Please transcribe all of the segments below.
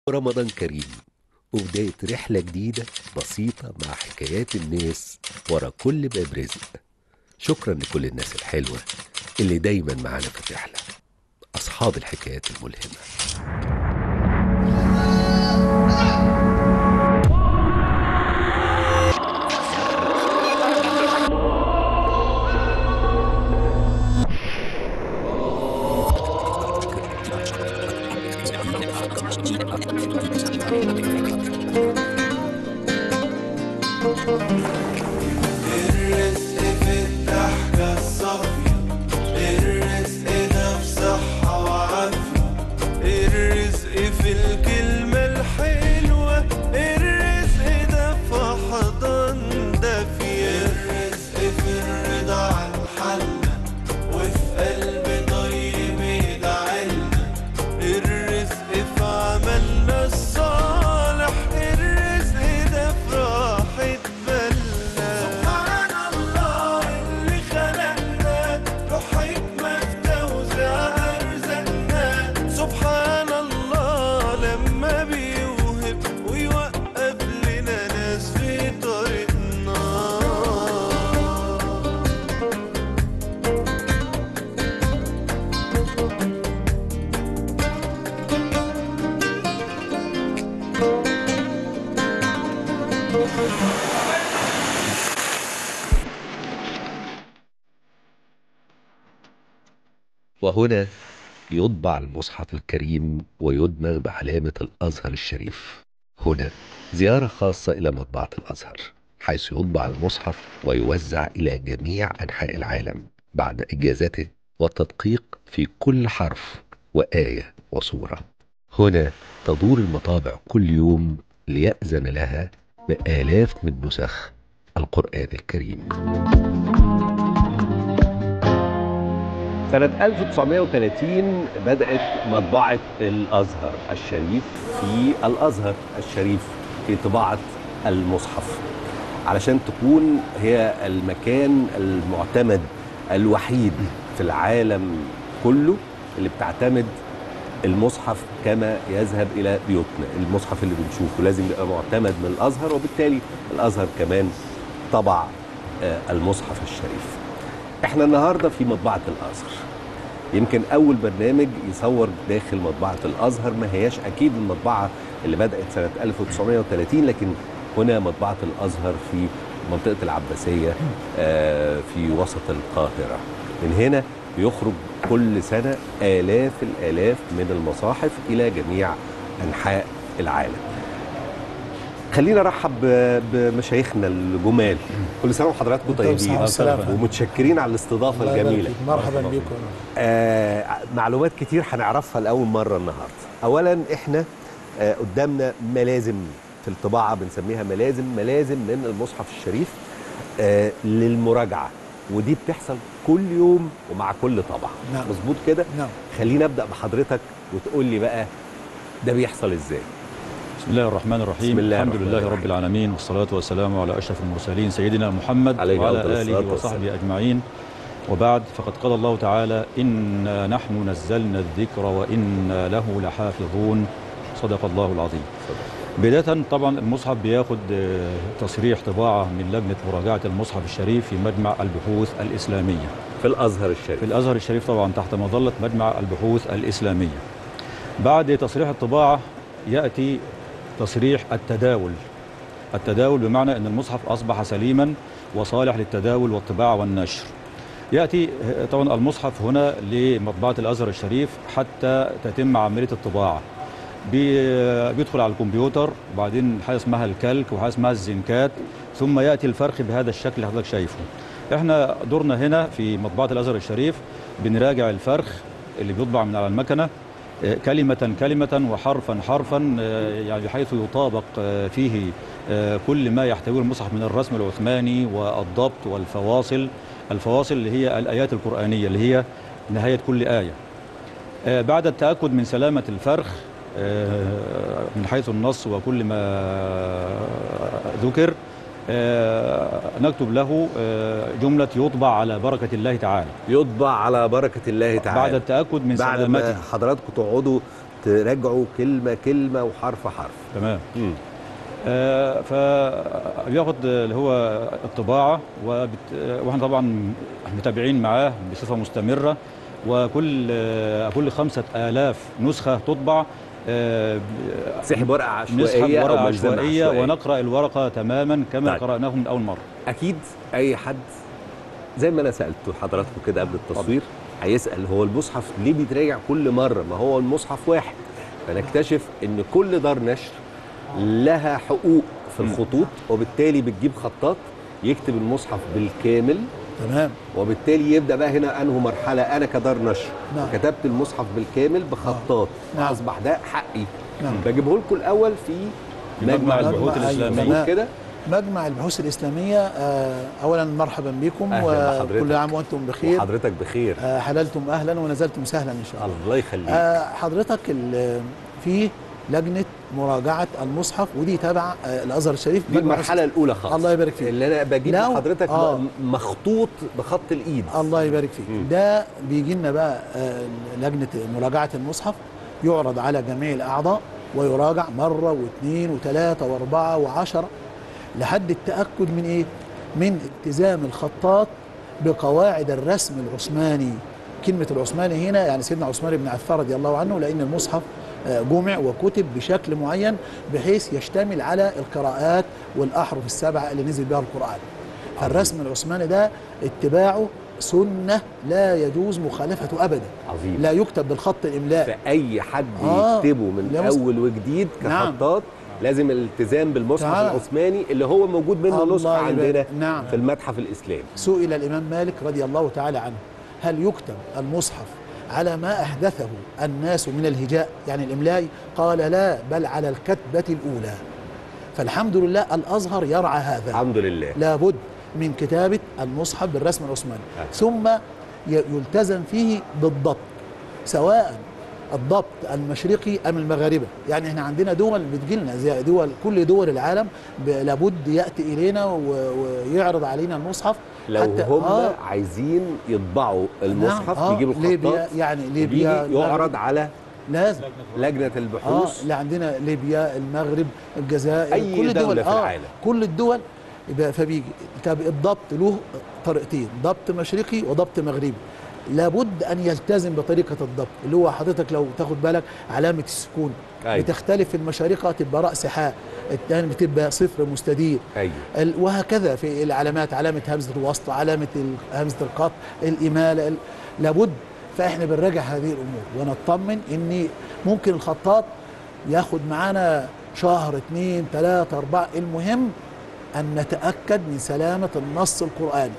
رمضان كريم وبداية رحلة جديدة بسيطة مع حكايات الناس ورا كل باب رزق شكرا لكل الناس الحلوة اللي دايما معانا في الرحلة أصحاب الحكايات الملهمة الرزق في الضحكة الصافية الرزق ده في صحة وعافية الرزق في الكلمة الحلوة الرزق ده في حضن دافية الرزق في الرضا عن حالنا وفي قلب طيب يدعيلنا الرزق في عملنا الصالح الرزق ده في راحة بالنا سبحان الله اللي خلقنا له حكمة في توزيع أرزاقنا سبحان الله لما بيوهب ويوقف لنا ناس في طريقنا وهنا يطبع المصحف الكريم ويدمغ بعلامة الأزهر الشريف هنا زيارة خاصة إلى مطبعة الأزهر حيث يطبع المصحف ويوزع إلى جميع أنحاء العالم بعد إجازته والتدقيق في كل حرف وآية وصورة هنا تدور المطابع كل يوم ليأذن لها بآلاف من نسخ القرآن الكريم سنة 1930 بدأت مطبعة الأزهر الشريف في الأزهر الشريف في طباعة المصحف علشان تكون هي المكان المعتمد الوحيد في العالم كله اللي بتعتمد المصحف كما يذهب إلى بيوتنا المصحف اللي بنشوفه لازم يبقى معتمد من الأزهر وبالتالي الأزهر كمان طبع آه، المصحف الشريف احنا النهارده في مطبعه الازهر يمكن اول برنامج يصور داخل مطبعه الازهر ما هياش اكيد المطبعه اللي بدات سنه 1930 لكن هنا مطبعه الازهر في منطقه العباسيه آه، في وسط القاهره من هنا بيخرج كل سنه الاف الالاف من المصاحف الى جميع انحاء العالم خلينا نرحب ب- بمشايخنا الجمال كل سنه وحضراتكم طيبين بالصحة والسلامة. ومتشكرين على الاستضافه الله يبارك الجميله فيك. مرحبا بكم آه معلومات كتير هنعرفها لاول مره النهارده اولا احنا آه قدامنا ملازم في الطباعه بنسميها ملازم ملازم من المصحف الشريف آه للمراجعه ودي بتحصل كل يوم ومع كل طبعه نعم. مظبوط كده نعم خلينا ابدا بحضرتك وتقول لي بقى ده بيحصل ازاي بسم الله الرحمن الرحيم بسم الله الحمد الرحمن لله الرحيم. رب العالمين والصلاة والسلام على أشرف المرسلين سيدنا محمد عليه وعلى أفضل الصلاة آله والسلام. وصحبه أجمعين وبعد فقد قال الله تعالى إنا نحن نزلنا الذكر وإنا له لحافظون صدق الله العظيم بداية طبعا المصحف بياخد آه، تصريح طباعة من لجنة مراجعة المصحف الشريف في مجمع البحوث الإسلامية في الازهر الشريف في الازهر الشريف طبعا تحت مظله مجمع البحوث الاسلاميه. بعد تصريح الطباعه ياتي تصريح التداول. التداول بمعنى ان المصحف اصبح سليما وصالح للتداول والطباعه والنشر. ياتي طبعا المصحف هنا لمطبعه الازهر الشريف حتى تتم عمليه الطباعه. بي- بيدخل على الكمبيوتر وبعدين حاجه اسمها الكلك وحاجه اسمها الزنكات ثم ياتي الفرخ بهذا الشكل اللي حضرتك شايفه. احنا دورنا هنا في مطبعه الازهر الشريف بنراجع الفرخ اللي بيطبع من على المكنه آه، كلمة كلمة وحرفا حرفا آه، يعني بحيث يطابق آه، فيه آه، كل ما يحتويه المصحف من الرسم العثماني والضبط والفواصل الفواصل اللي هي الآيات القرآنية اللي هي نهاية كل آية آه، بعد التأكد من سلامة الفرخ آه، من حيث النص وكل ما ذكر آه، نكتب له آه، جملة يطبع على بركة الله تعالى يطبع على بركة الله تعالى بعد التأكد من بعد سلامته ما حضراتكم تقعدوا تراجعوا كلمه كلمه وحرف حرف تمام مم. آه، فبياخد اللي هو الطباعه وبت... آه، واحنا طبعا متابعين معاه بصفه مستمره وكل آه، كل خمسة آلاف نسخة تطبع آه، ب- سحب ورقه عشوائيه نسحب أو ورقة ملزمة عشوائية عشوائية. ونقرأ الورقة تماما كما طيب. قرأناه من أول مرة اكيد اي حد زي ما انا سالت حضراتكم كده قبل التصوير هيسال هو المصحف ليه بيتراجع كل مره ما هو المصحف واحد فنكتشف ان كل دار نشر لها حقوق في الخطوط وبالتالي بتجيب خطاط يكتب المصحف بالكامل تمام وبالتالي يبدا بقى هنا انه مرحله انا كدار نشر نعم. كتبت المصحف بالكامل بخطاط نعم. اصبح ده حقي نعم. بجيبه لكم الاول في مجمع البحوث مظبوط الإسلامية. كده مجمع البحوث الإسلامية آه، أولا مرحبا بكم أهلا بحضرتك. وكل عام وأنتم بخير وحضرتك بخير آه، حللتم أهلا ونزلتم سهلا إن شاء الله الله يخليك آه، حضرتك ال- في لجنة مراجعة المصحف ودي تبع آه، الأزهر الشريف دي مجمع المرحله الاولى خالص الله يبارك فيك. اللي انا بجيب لو- لحضرتك آه. م- مخطوط بخط الايد الله يبارك فيك مم. ده بيجي لنا بقى آه، لجنه مراجعه المصحف يعرض على جميع الاعضاء ويراجع مره واثنين وثلاثه واربعه وعشره لحد التاكد من ايه؟ من التزام الخطاط بقواعد الرسم العثماني كلمه العثماني هنا يعني سيدنا عثمان بن عفان رضي الله عنه لان المصحف آه، جمع وكتب بشكل معين بحيث يشتمل على القراءات والاحرف السبعه اللي نزل بها القران فالرسم العثماني ده اتباعه سنة لا يجوز مخالفته أبدا عظيم لا يكتب بالخط الإملاء فاي حد آه. يكتبه من لا مس- اول وجديد نعم. كخطاط لازم الالتزام بالمصحف تعال. العثماني اللي هو موجود منه الله نسخه يبارك. عندنا نعم. في المتحف الاسلامي سئل الإمام مالك رضي الله تعالى عنه هل يكتب المصحف على ما أحدثه الناس من الهجاء يعني الإملاء قال لا بل على الكتبة الأولى فالحمد لله الأزهر يرعى هذا الحمد لله لابد من كتابة المصحف بالرسم العثماني آه. ثم ي- يلتزم فيه بالضبط سواء الضبط المشرقي ام المغاربه يعني احنا عندنا دول بتجيلنا زي دول كل دول العالم ب- لابد ياتي الينا و- ويعرض علينا المصحف لو حتى هم آه عايزين يطبعوا المصحف نعم، آه يجيبوا ليبيا الخطاط يعني وبيجي ليبيا يعرض على لازم لجنه اه البحوث اللي عندنا ليبيا المغرب الجزائر أي كل دولة الدول في العالم. كل الدول يبقى فبيجي طب الضبط له طريقتين ضبط مشرقي وضبط مغربي لابد ان يلتزم بطريقه الضبط اللي هو حضرتك لو تاخد بالك علامه السكون أيوة. بتختلف في المشارقه تبقى راس حاء الثاني بتبقى صفر مستدير ايوه ال- وهكذا في العلامات علامة همزة الوسط علامة ال- همزة القط الإمالة ال- لابد فإحنا بنراجع هذه الأمور ونطمن إن ممكن الخطاط ياخد معانا شهر اثنين ثلاثة أربعة المهم أن نتأكد من سلامة النص القرآني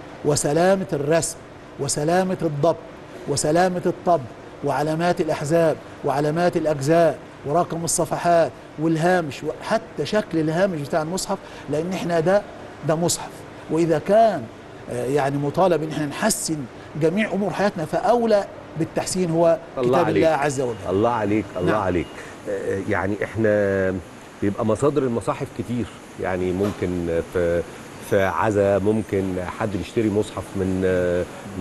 وسلامة الرسم وسلامة الضبط وسلامة الطبع وعلامات الأحزاب وعلامات الأجزاء ورقم الصفحات والهامش وحتى شكل الهامش بتاع المصحف لأن احنا ده ده مصحف وإذا كان آه، يعني مطالب ان احنا نحسن جميع امور حياتنا فاولى بالتحسين هو الله كتاب عليك. الله عز وجل الله عليك الله نعم. عليك آه، يعني احنا بيبقى مصادر المصاحف كتير يعني ممكن في في عزا ممكن حد بيشتري مصحف من آه،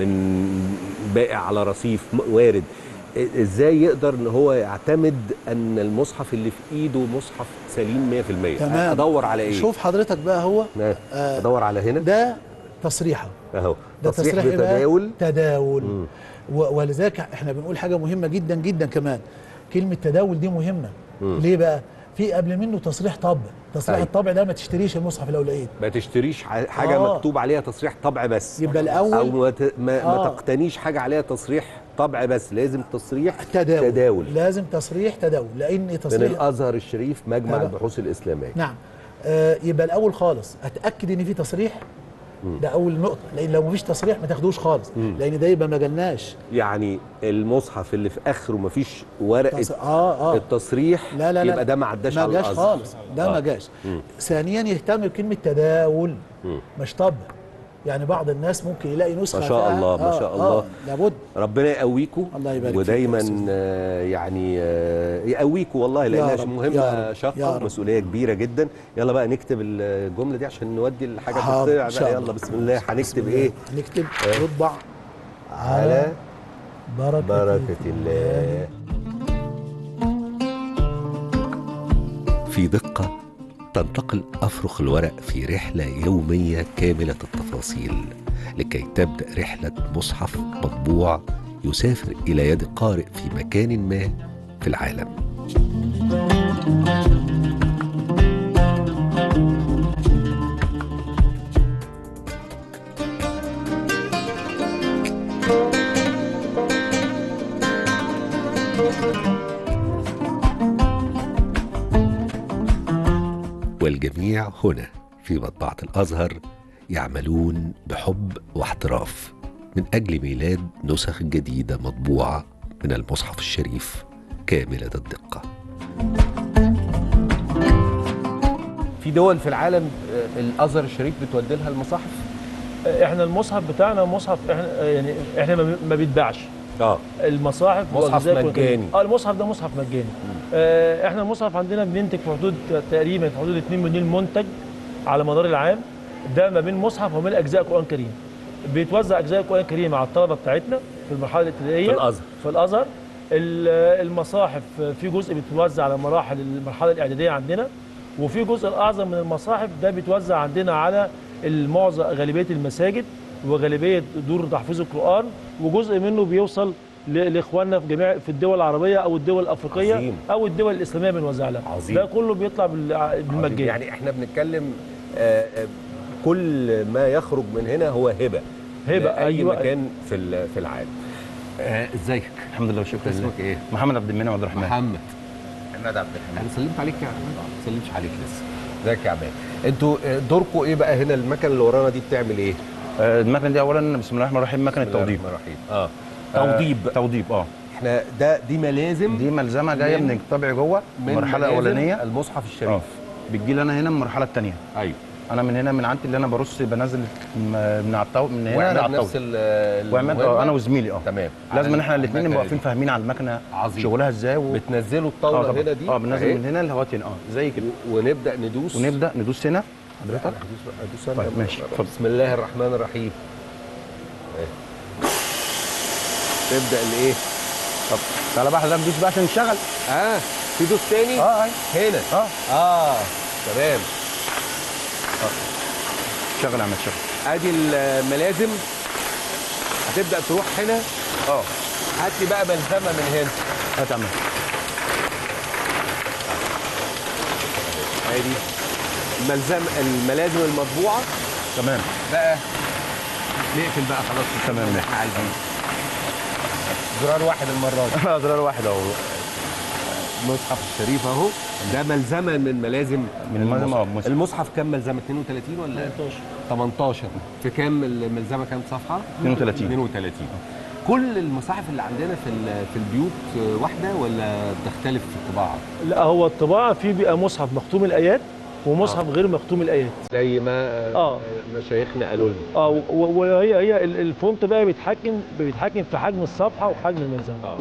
من بائع على رصيف م- وارد آه، ازاي يقدر ان هو يعتمد ان المصحف اللي في ايده مصحف سليم 100% تمام. ادور على ايه شوف حضرتك بقى هو نعم. آه، ادور على هنا ده تصريحه اهو ده تصريح تصريح إيه بقى؟ بتداول تداول مم. و- ولذلك احنا بنقول حاجه مهمه جدا جدا كمان كلمه تداول دي مهمه مم. ليه بقى في قبل منه تصريح طبع تصريح أيوة. الطبع ده ما تشتريش المصحف لو لقيت ما تشتريش ح- حاجه آه. مكتوب عليها تصريح طبع بس يبقى الأول- او ما, ت... ما, آه. ما تقتنيش حاجه عليها تصريح طبع بس لازم تصريح تداول تداول لازم تصريح تداول لان من تصريح الازهر الشريف مجمع أيوة. البحوث الاسلاميه نعم آه يبقى الاول خالص اتاكد ان في تصريح ده اول نقطه لان لو مفيش تصريح ما تاخدوش خالص لان ده يبقى ما جالناش يعني المصحف اللي في اخره ما فيش ورقه تص- اه اه التصريح لا لا لا يبقى ده ما عداش ما على جاش الازهر خالص ده ما آه. جاش مم. ثانيا يهتم بكلمه تداول مم. مش طبع يعني بعض الناس ممكن يلاقي نسخه ما شاء فيها- الله، ما شاء الله. آه لابد ربنا يقويكم الله يبارك فيك يا ودايما أستاذ. آه، يعني آه، يقويكم والله لانها رب، يا مهمه رب، يا شاقه رب. ومسؤوليه كبيره جدا يلا بقى نكتب الجمله دي عشان نودي الحاجه حاضر، تطلع إن شاء بقى الله. يلا بسم الله بسم هنكتب الله. ايه هنكتب آه. يطبع على بركه بركه الله في دقة تنتقل أفرخ الورق في رحلة يومية كاملة التفاصيل لكي تبدأ رحلة مصحف مطبوع يسافر إلى يد قارئ في مكان ما في العالم والجميع هنا في مطبعة الأزهر يعملون بحب واحتراف من أجل ميلاد نسخ جديدة مطبوعة من المصحف الشريف كاملة الدقة في دول في العالم آه، الازهر الشريف بتودي لها المصاحف احنا المصحف بتاعنا مصحف احنا يعني احنا ما- ما بيتباعش اه المصاحف مصحف وأجزاء كل- مجاني. اه المصحف ده مصحف مجاني آه احنا المصحف عندنا بننتج في حدود تقريبا في حدود 2 مليون منتج على مدار العام ده ما بين مصحف وما بين اجزاء قران كريم بيتوزع اجزاء القران الكريم على الطلبه بتاعتنا في المرحله الابتدائيه في الازهر في الازهر ال- المصاحف في جزء بيتوزع على مراحل المرحله الاعداديه عندنا وفي جزء الاعظم من المصاحف ده بيتوزع عندنا على المعظم غالبيه المساجد وغالبيه دور تحفيظ القران وجزء منه بيوصل ل- لاخواننا في جميع في الدول العربيه او الدول الافريقيه عظيم. او الدول الاسلاميه بنوزع لها عظيم. ده كله بيطلع بال- بالمجان يعني احنا بنتكلم آه، آه، كل ما يخرج من هنا هو هبه هبة، لأي أيوة. مكان في ال- في العالم آه، ازيك الحمد لله والشكر لله اسمك ايه محمد عبد المنعم عبد الرحمن محمد عماد عبد الحميد انا سلمت عليك يا عماد ما سلمتش عليك لسه ازيك يا عماد انتوا آه، دوركم ايه بقى هنا المكنه اللي ورانا دي بتعمل ايه آه، المكنه دي اولا بسم الله الرحمن الرحيم مكنه بسم الله توضيب الرحمن الرحيم. اه آه، توضيب توضيب اه احنا ده دي ملازم دي ملزمه جايه من- من الطبع جوه من المرحله ملازم الاولانيه المصحف اه الشريف بتجي لي انا هنا من المرحله الثانيه ايوه انا من هنا من عندي اللي انا برص بنزل م- من على الطاوله من هنا وعماد على نفس الطاوله ال- وعماد المهمة؟ اه انا وزميلي اه تمام لازم على ان احنا الاثنين المكنة نبقى واقفين دي. فاهمين على المكنه عظيم. شغلها ازاي و... بتنزلوا اه الطاوله طبعا. هنا دي اه بننزل أهي. من هنا لغايه هنا اه زي كده ونبدا ندوس ونبدا ندوس هنا حضرتك ادوس أنا. طيب، ماشي، اتفضل. بسم الله الرحمن الرحيم أهي. تبدا الايه طب تعالى بقى حضرتك دوس بقى عشان نشتغل اه في دوس تاني اه اي هنا اه اه تمام شغل يا عم شغل ادي الملازم هتبدا تروح هنا اه هات لي بقى ملزمه من هنا هات يا عم ادي الملزم الملازم المطبوعه تمام بقى نقفل بقى خلاص تمام، اللي احنا عايزينه زرار واحد المره دي زرار واحد اهو المصحف الشريف اهو ده ملزمه من ملازم من الملزم، اه، المصحف. مصحف. المصحف كام ملزمه 32 ولا 18 18 في كام الملزمه كام صفحه 32. 32 كل المصاحف اللي عندنا في ال- في البيوت واحده ولا بتختلف في الطباعه لا هو الطباعه في بيبقى مصحف مختوم الايات ومصحف غير مختوم الايات زي ما اه مشايخنا قالوا لنا اه و- وهي هي ال- الفونت بقى بيتحكم بيتحكم في حجم الصفحه وحجم الملزمه اه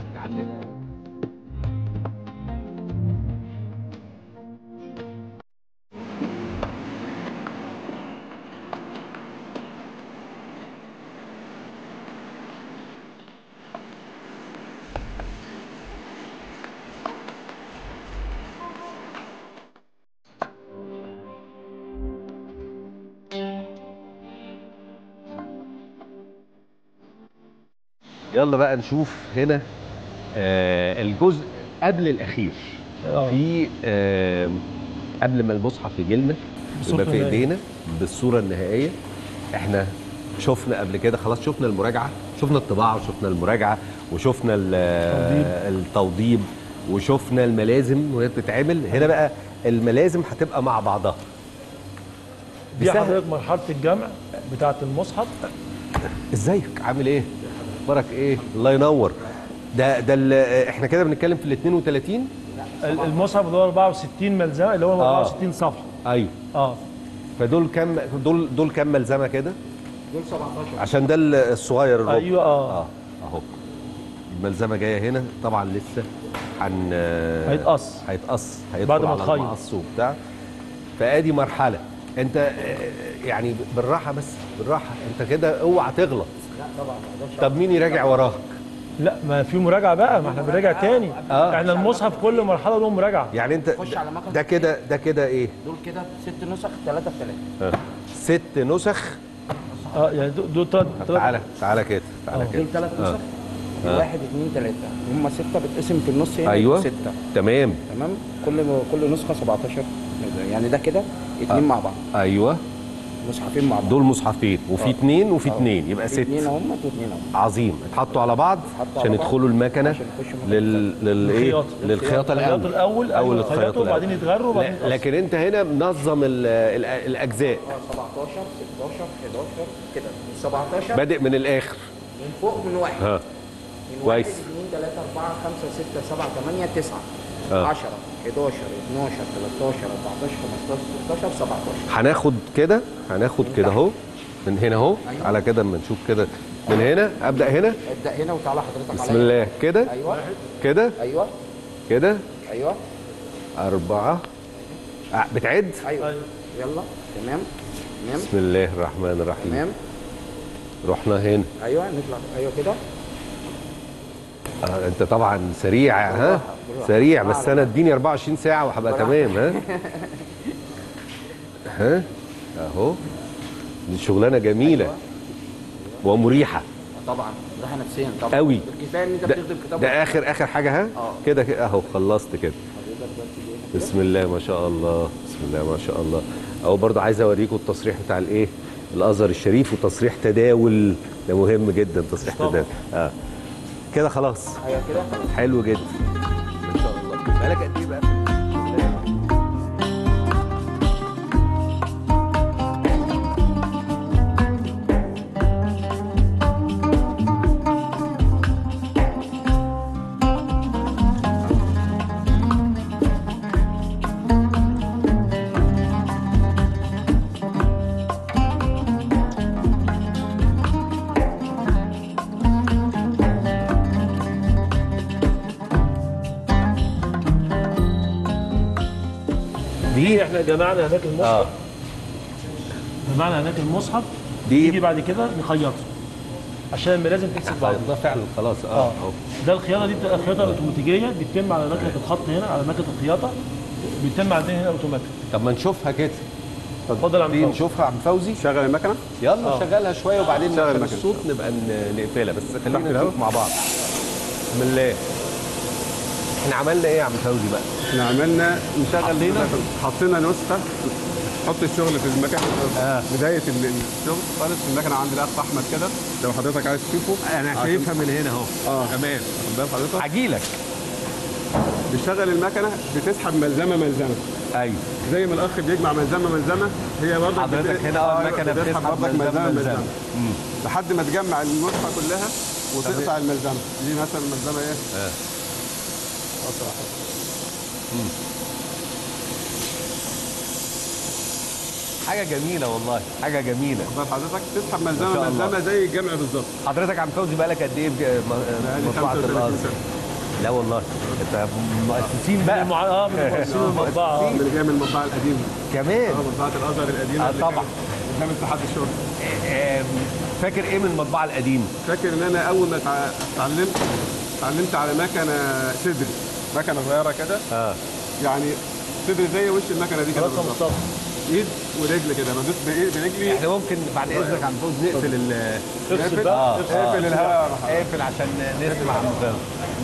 يلا بقى نشوف هنا آه الجزء قبل الاخير اه في آه قبل ما المصحف يجي لنا بصورته يبقى في النهائية. ايدينا بالصوره النهائيه احنا شفنا قبل كده خلاص شفنا المراجعه شفنا الطباعه وشفنا المراجعه وشفنا ال- التوضيب. التوضيب وشفنا الملازم وهي بتتعمل هنا بقى الملازم هتبقى مع بعضها دي بسهل. حضرتك مرحله الجمع بتاعه المصحف ازيك عامل ايه اخبارك ايه الله ينور ده ده ال- احنا كده بنتكلم في ال 32 ال- المصحف اللي هو 64 ملزمه اللي هو آه. 64 صفحه ايوه اه فدول كام دول دول كام ملزمه كده دول 17 عشان ده ال- الصغير الربع ايوه اه اه اهو الملزمه جايه هنا طبعا لسه هن هيتقص. هيتقص هيدخل بعد ما على تخيط. المقص وبتاع فادي مرحله انت آه، يعني بالراحه بس بالراحه انت كده اوعى تغلط لا طبعا طب مين يراجع وراك لا ما في مراجعه بقى ما احنا بنراجع تاني آه. احنا المصحف كل مرحله له مراجعه يعني انت خش على مكنة ده كده ده كده ايه دول كده ست نسخ ثلاثة في ثلاثة ست نسخ اه يعني دول- دول تلات طب تلات- تعالى تعالى كده تعالى آه. كده دول ثلاث نسخ آه. واحد اثنين ثلاثة هم ستة بتقسم في النص هنا ايوه ستة تمام تمام كل كل نسخة 17 يعني ده كده اتنين مع بعض ايوه مصحفين مع بعض دول مصحفين وفي آه. اتنين وفي آه. اتنين يبقى في ست اتنين اهم واثنين اهم عظيم اتحطوا على بعض اتحطوا عشان على بعض يدخلوا المكنه عشان يخشوا لل لل ايه الخياطة. للخياطه الخياطة الاول الاول اول اول الخياطه يتخيطوا وبعدين الأول. يتغروا وبعدين لا- لكن انت هنا منظم ال- ال- الاجزاء اه 17 16 11 كده 17 بادئ من الاخر من فوق من واحد ها من كويس. واحد اثنين ثلاثة أربعة خمسة ستة سبعة ثمانية تسعة آه. 10 11 12 13 14 15 16 17 هناخد كده هناخد كده اهو من هنا اهو أيوة. على كده اما نشوف كده من هنا ابدا هنا ابدأ هنا وتعالى حضرتك بسم عليا. الله كده أيوه كده أيوه كده أيوه أربعة آه، بتعد أيوه يلا تمام تمام بسم الله الرحمن الرحيم تمام رحنا هنا أيوه نطلع أيوه كده آه انت طبعا سريع ها بالراحة، بالراحة. سريع بس انا اديني 24 ساعه وهبقى تمام ها ها اهو دي شغلانه جميله ومريحه طبعا راحة نفسيا طبعا أوي. كفاية إن أنت ده, بتخدم كتاب ده اخر اخر حاجه ها آه. كده كده اهو خلصت كده حضرتك بس تيجي هنا كده. بسم الله ما شاء الله بسم الله ما شاء الله اهو برضه عايز اوريكم التصريح بتاع الايه الازهر الشريف وتصريح تداول ده مهم جدا تصريح طبعا. تداول اه كده خلاص أيوه كده حلو جدا ما شاء الله بقالك قد ايه بقى دي احنا جمعنا هناك المصحف اه جمعنا هناك المصحف دي- يجي بعد كده نخيطه عشان الملازم تمسك بعض ده فعلا خلاص اه اه اهو ده الخياطه دي بتبقى خياطه اوتوماتيكيه بتتم على مكنه الخط هنا على مكنه الخياطه بيتم عندنا هنا اوتوماتيك طب ما نشوفها كده اتفضل يا عم دي فوزي. نشوفها يا عم فوزي شغل المكنه يلا آه. شغلها شويه وبعدين شغل نقفل المكنة. الصوت نبقى ن- نقفلها بس خلينا تحت نشوف الهوا. مع بعض بسم الله احنا عملنا ايه يا عم فوزي بقى احنا عملنا نشغل حطينا حطينا نسخه حط الشغل في المكنه آه. بدايه ال- الشغل خالص في المكنه عند الاخ احمد كده لو حضرتك عايز تشوفه انا عشان- شايفها من هنا اهو اه تمام واخد بال حضرتك هجيلك بتشغل المكنه بتسحب ملزمه ملزمه ايوه زي ما الاخ بيجمع ملزمه ملزمه هي برضه حضرتك هنا اه المكنه بتسحب برضك ملزمة ملزمة. لحد ما تجمع النسخه كلها وتقطع الملزمه دي مثلا الملزمه ايه؟ آه. قطع حاجه جميله والله حاجه جميله واخد بال حضرتك تسحب ما شاء ملزمه الله. ملزمه زي الجمع بالظبط حضرتك عم فوزي بقالك قد ايه في م- بقالي مطبعه 35 الازهر سنه لا والله انت مؤسسين من بقى المع... اه من مؤسسين المطبعه آه. اللي جاي من المطبعه القديمه كمان اه مطبعه الازهر القديمه آه، اللي طبعا. كانت قدام اتحاد الشرطه آم، فاكر ايه من المطبعه القديمه فاكر ان انا اول ما تع- اتعلمت اتعلمت على مكنه صدري مكنه صغيره كده اه يعني صدري زي وش المكنه دي كده رقم بالظبط مصطفى ايد ورجل كده بدوس بإيه- برجلي احنا ممكن بعد اذنك عم فوز نقفل ال افصل بقى اه افصل. اقفل الهواء يا محمد. اقفل عشان نسمع عم فوز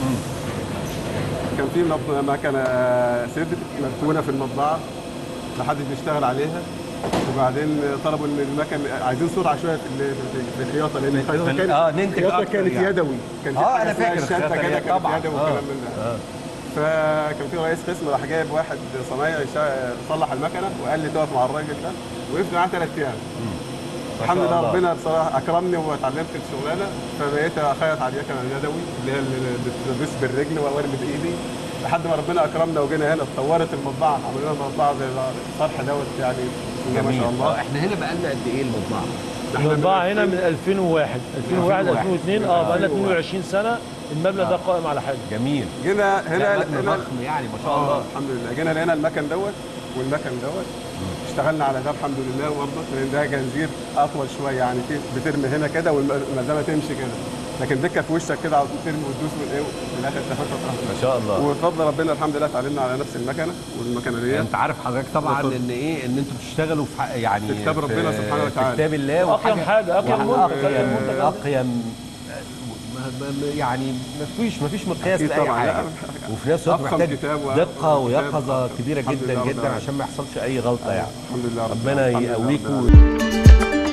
كان في مب- مكنه صدر مركونه في المطبعه محدش بيشتغل عليها وبعدين طلبوا ان المكن عايزين سرعه شويه في ال- في الخياطه لان الخياطه في ال- كانت آه، ننتج الخياطه أكتر كانت يعني. يدوي كان في آه، حاجة أنا اسمها فاكر الشده الخياطة كده دي كانت طبعاً. يدوي آه. والكلام من ده فكان في رئيس قسم راح جايب واحد صنايعي يشا- يصلح المكنه وقال لي تقف مع الراجل ده وقفت معاه ثلاث ايام الحمد لله الله. ربنا بصراحه اكرمني واتعلمت الشغلانه فبقيت اخيط على اليكنه اليدوي اللي هي اللي بتدوس بالرجل وارمي بايدي لحد ما ربنا اكرمنا وجينا هنا اتطورت المطبعه عملوا لنا مطبعه زي الصرح دوت يعني بسم الله ما شاء آه، الله احنا هنا بقالنا قد ايه المطبعه إحنا المطبعه من هنا من 2001 2001 2001. 2002 اه بقى لنا أيوة. 22 سنه المبنى ده قائم على حاجه جميل جينا لا هنا مبنى هنا ضخم يعني ما شاء اه الله الحمد لله جينا لقينا المكن دوت والمكن دوت اشتغلنا على ده الحمد لله برضه لان ده جنزير اطول شويه يعني في- بترمي هنا كده والملزمه تمشي كده لكن دكه في وشك كده على طول ترمي وتدوس والايه وفي الاخر تاخد تروح ما شاء الله وبفضل ربنا الحمد لله اتعلمنا على نفس المكنه والمكنه دي انت عارف حضرتك طبعا وخد- ان ايه ان انتوا بتشتغلوا في حق- يعني في كتاب ربنا سبحانه وتعالى. في كتاب الله أقيم وحاجة- حاجة، أقيم منتج، وأقيم أقيم منتج. اقيم ما- ما- يعني ما فيش ما فيش مقياس أكيد لاي طبعاً، حاجه لا. وفي نفس الوقت أفخم محتاج كتاب و- دقه وكتاب ويقظه أفخم. كبيره الحمد جدا لله رب جدا العالمين. عشان ما يحصلش اي غلطه يعني الحمد لله رب ربنا العالمين. الحمد لله رب يقويكم العالمين.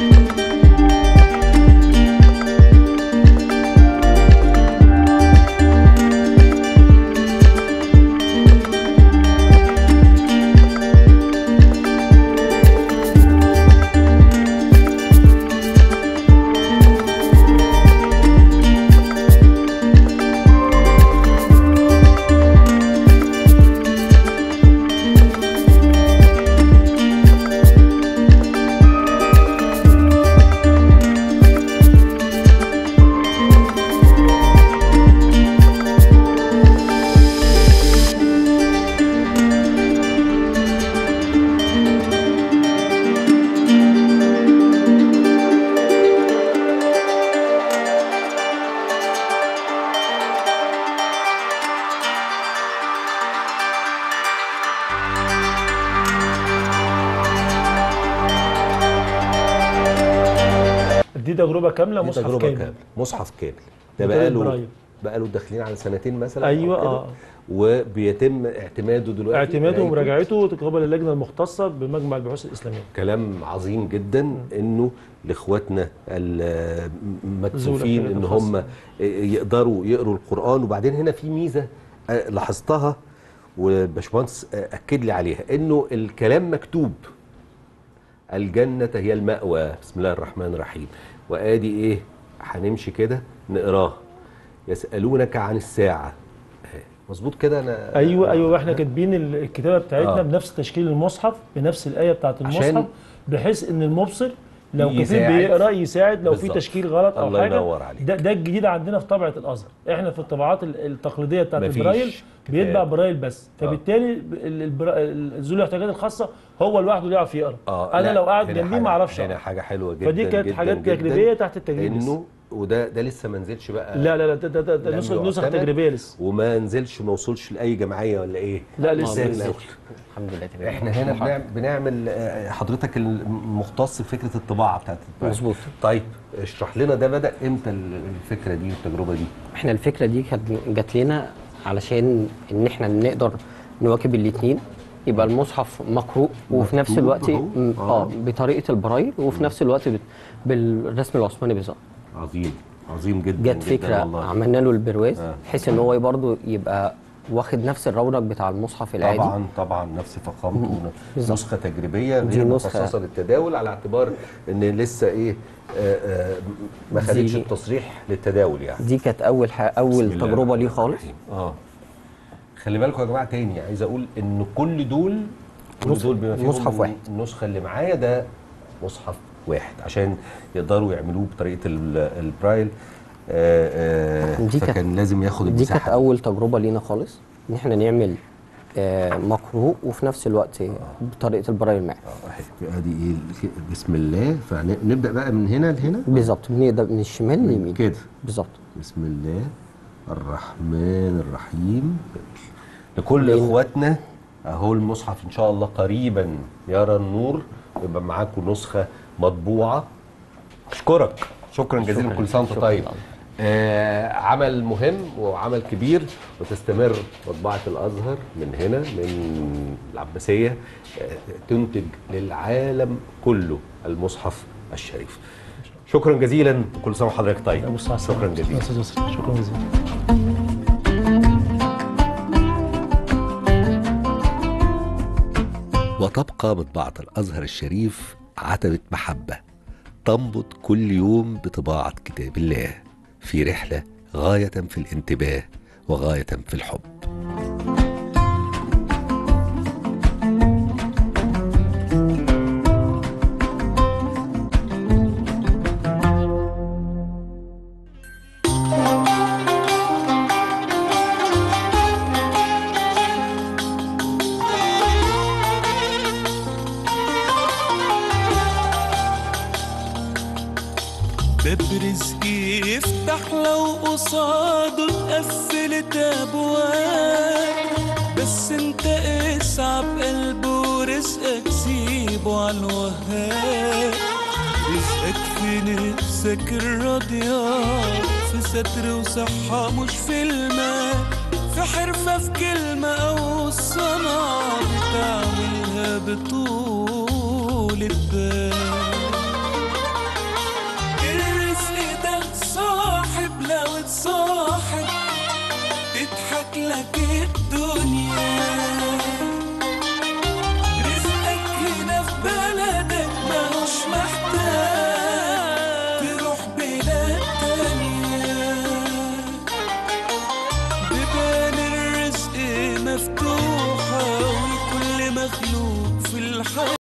دي تجربه كامله دي مصحف تجربه كامل كامل مصحف كامل ده بطريقة بقاله برايل. بقاله داخلين على سنتين مثلا أو ايوه كده. اه وبيتم اعتماده دلوقتي اعتماده قرايته. ومراجعته تقابل اللجنه المختصه بمجمع البحوث الاسلاميه كلام عظيم جدا انه لاخواتنا المكفوفين ذوي ان الاحتياجات هم يقدروا يقروا القران وبعدين هنا في ميزه آه، لاحظتها والباشمهندس آه، اكد لي عليها انه الكلام مكتوب الجنه هي المأوى بسم الله الرحمن الرحيم وادي ايه هنمشي كده نقراه يسالونك عن الساعه آه، مظبوط كده انا ايوه ايوه واحنا كاتبين ال- الكتابه بتاعتنا آه. بنفس تشكيل المصحف بنفس الايه بتاعت عشان المصحف بحيث ان المبصر لو كفيل يساعد. بيقرا يساعد لو في بالظبط. تشكيل غلط او الله حاجه ينور عليك. ده ده الجديد عندنا في طبعه الازهر احنا في الطبعات ال- التقليديه بتاعت مفيش البرايل كتاب. بيتبع برايل بس فبالتالي ال- البرا- ال- ذوي الاحتياجات الخاصه هو لوحده اللي يعرف يقرا اه انا لا، لو قاعد هنا جنبيه حاجة- ما اعرفش هنا أقرأ. حاجه حلوه جدا فدي كانت جدا حاجات جدا تجريبيه تحت التجريب بس. انه وده ده لسه ما نزلش بقى لا لا لا ده, ده, ده لم نسخ نسخ يعتمد تجريبيه لسه وما نزلش ما وصلش لاي جمعيه ولا ايه لا آه، لسه بنزل. لسه. الحمد لله تمام احنا هنا بنعمل, بنعمل آه، حضرتك المختص بفكره الطباعه بتاعت البرايل. مظبوط. طيب اشرح لنا ده بدا امتى الفكره دي والتجربه دي احنا الفكره دي كانت جات لنا علشان ان احنا نقدر نواكب الاثنين يبقى المصحف مقروء وفي نفس مكتوب الوقت أهو. م- آه. اه بطريقه البرايل وفي نفس الوقت بت- بالرسم العثماني بالظبط عظيم عظيم جدا جت جدا فكره والله. عملنا له البرواز آه. بحيث ان هو برضه يبقى واخد نفس الرونق بتاع المصحف العادي طبعا طبعا نفس فخامته بالظبط. نسخه تجريبيه دي غير نسخة- مخصصه للتداول على اعتبار ان لسه ايه آه آه ما خدتش دي- التصريح للتداول يعني دي كانت اول ح... اول بسم الله تجربه الرحمن ليه خالص الرحيم. اه خلي بالكم يا جماعه تاني عايز اقول ان كل دول كل مصحف- دول بما فيهم مصحف واحد. النسخه اللي معايا ده مصحف واحد عشان يقدروا يعملوه بطريقه ال- البرايل آه آه دي كانت- فكان لازم ياخد دي المساحه كانت اول تجربه لينا خالص ان احنا نعمل آه، مقروء وفي نفس الوقت بطريقه البرايل معاه آه، ادي ايه بسم الله فنبدا بقى من هنا لهنا بالظبط بنبدا من الشمال لليمين كده بالظبط بسم الله الرحمن الرحيم لكل لأن- اخواتنا اهو المصحف ان شاء الله قريبا يرى النور يبقى معاكم نسخه مطبوعه اشكرك شكرا جزيلا شكراً. كل سنه وانت شكراً طيب طبعاً. آه عمل مهم وعمل كبير وتستمر مطبعه الازهر من هنا من العباسيه آه تنتج للعالم كله المصحف الشريف شكرا جزيلا كل سنه وحضرتك طيب أبو الساعة شكرا السلام. جزيلا أستاذ يسري، شكرا جزيلا وتبقى مطبعة الأزهر الشريف عتبة محبة تنبض كل يوم بطباعة كتاب الله في رحلة غاية في الانتباه وغاية في الحب باب رزقي يفتح تحلى وقصاده اتقفلت ابواب بس انت اسعى بقلبه ورزقك سيبه على الوهاب رزقك في نفسك الراضية في ستر وصحة مش في المال في حرفة في كلمة أو صنعة بتعملها بطول البال الرزق ده صاحب لو اتصاحب تضحك لك